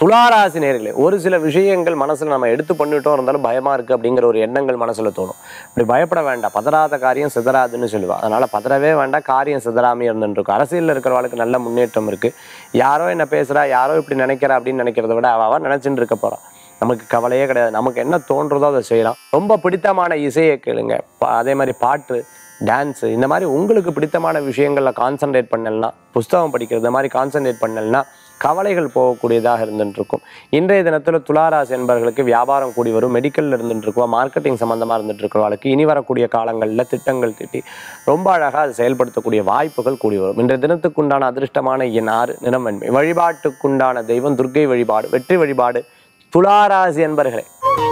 துளாராசி நேர்களே ஒரு சில விஷயங்கள் மனசுல நம்ம எடுத்து பண்ணிட்டோம் இருந்தாலும் பயமா இருக்கு அப்படிங்கிற ஒரு எண்ணங்கள் மனசுல தோணும் இப்படி பயப்பட வேண்டாம் பதறாத காரியம் சிதறாதுன்னு சொல்லுவா அதனால பதறவே வேண்டாம் காரியம் சிதறாமே இருந்துட்டு இருக்கும் அரசியல்ல இருக்கிறவளுக்கு நல்ல முன்னேற்றம் இருக்கு யாரோ என்ன பேசுறா யாரோ இப்படி நினைக்கிறா அப்படின்னு நினைக்கிறத விட அவ அவ நினைச்சுட்டு இருக்க போறா நமக்கு கவலையே கிடையாது நமக்கு என்ன தோன்றதோ அதை செய்யலாம் ரொம்ப பிடித்தமான இசையை கேளுங்க பா- அதே மாதிரி பாட்டு டான்ஸு இந்த மாதிரி உங்களுக்கு பிடித்தமான விஷயங்களில் கான்சென்ட்ரேட் பண்ணலனா புஸ்தகம் படிக்கிறது இந்த மாதிரி கான்சென்ட்ரேட் பண்ணலனா கவலைகள் போகக்கூடியதாக இருந்துட்டு இருக்கும் இன்றைய தினத்தில் துளாராசி என்பவர்களுக்கு வியாபாரம் கூடி வரும் மெடிக்கலில் இருந்துட்டு இருக்கோம் மார்க்கெட்டிங் சம்மந்தமாக இருந்துட்டு இருக்கிறவர்களுக்கு இனி வரக்கூடிய காலங்களில் திட்டங்கள் திட்டி ரொம்ப அழகாக அது செயல்படுத்தக்கூடிய வாய்ப்புகள் கூடி வரும் இன்றைய தினத்துக்குண்டான அதிர்ஷ்டமான எண் ஆறு நிறமென்மை வழிபாட்டுக்குண்டான தெய்வம் துர்க்கை வழிபாடு வெற்றி வழிபாடு துளாராசி என்பர்களே